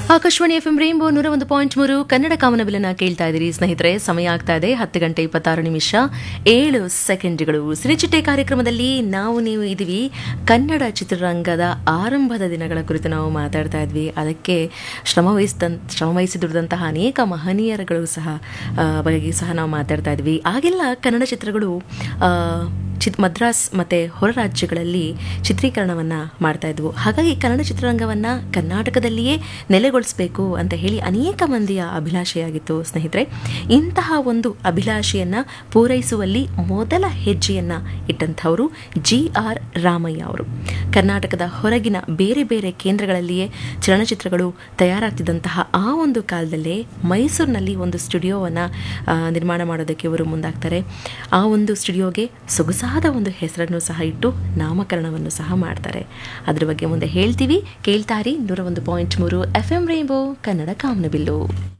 Akashvani F M rainbow ನೂರ ಒಂದು point ಮೂರು ಕನ್ನಡ ಕಾಮನಬಿಲನ್ನ ಕೇಳ್ತಾ ಇದ್ದೀರಿ ಸ್ನೇಹಿತರೆ ಸಮಯ ಆಗ್ತಾ ಇದೆ ಹತ್ತು ಗಂಟೆ ಇಪ್ಪತ್ತಾರು ನಿಮಿಷ ಏಳು ಸೆಕೆಂಡ್ಗಳು ಸಿರಿಚಿಟ್ಟೆ ಕಾರ್ಯಕ್ರಮದಲ್ಲಿ ನಾವು ನೀವು ಇದೀವಿ ಕನ್ನಡ ಚಿತ್ರರಂಗದ ಆರಂಭದ ದಿನಗಳ ಕುರಿತು ನಾವು ಮಾತಾಡ್ತಾ ಇದ್ವಿ ಅದಕ್ಕೆ ಶ್ರಮ ವಹಿಸಿದ ಶ್ರಮ ವಹಿಸಿ ದುಡಿದಂತಹ ಅನೇಕ ಮಹನೀಯರುಗಳು ಸಹ ಆ, ಬಗ್ಗೆ ಸಹ ನಾವು ಮಾತಾಡ್ತಾ ಇದ್ವಿ ಆಗೆಲ್ಲ ಕನ್ನಡ ಚಿತ್ರಗಳು ಆ, ಚಿತ್ ಮದ್ರಾಸ್ ಮತ್ತು ಹೊರ ರಾಜ್ಯಗಳಲ್ಲಿ ಚಿತ್ರೀಕರಣವನ್ನು ಮಾಡ್ತಾ ಇದ್ವು ಹಾಗಾಗಿ ಕನ್ನಡ ಚಿತ್ರರಂಗವನ್ನು ಕರ್ನಾಟಕದಲ್ಲಿಯೇ ನೆಲೆಗೊಳಿಸಬೇಕು ಅಂತ ಹೇಳಿ ಅನೇಕ ಮಂದಿಯ ಅಭಿಲಾಷೆಯಾಗಿತ್ತು ಸ್ನೇಹಿತರೆ ಇಂತಹ ಒಂದು ಅಭಿಲಾಷೆಯನ್ನು ಪೂರೈಸುವಲ್ಲಿ ಮೊದಲ ಹೆಜ್ಜೆಯನ್ನು ಇಟ್ಟಂಥವರು ಜಿ ಆರ್ ರಾಮಯ್ಯ ಅವರು ಕರ್ನಾಟಕದ ಹೊರಗಿನ ಬೇರೆ ಬೇರೆ ಕೇಂದ್ರಗಳಲ್ಲಿಯೇ ಚಲನಚಿತ್ರಗಳು ತಯಾರಾಗ್ತಿದ್ದಂತಹ ಆ ಒಂದು ಕಾಲದಲ್ಲೇ ಮೈಸೂರಿನಲ್ಲಿ ಒಂದು ಸ್ಟುಡಿಯೋವನ್ನು ನಿರ್ಮಾಣ ಮಾಡೋದಕ್ಕೆ ಇವರು ಮುಂದಾಗ್ತಾರೆ ಆ ಒಂದು ಸ್ಟುಡಿಯೋಗೆ ಸೊಗಸಾದ ಒಂದು ಹೆಸರನ್ನು ಸಹ ಇಟ್ಟು ನಾಮಕರಣವನ್ನು ಸಹ ಮಾಡ್ತಾರೆ ಅದ್ರ ಬಗ್ಗೆ ಮುಂದೆ ಹೇಳ್ತೀವಿ ಕೇಳ್ತಾರಿ ನೂರ ಒಂದು ಪಾಯಿಂಟ್ ಮೂರು ಎಫ್ ಎಂ ರೇಂಬೋ ಕನ್ನಡ ಕಾಮನಬಿಲ್ಲು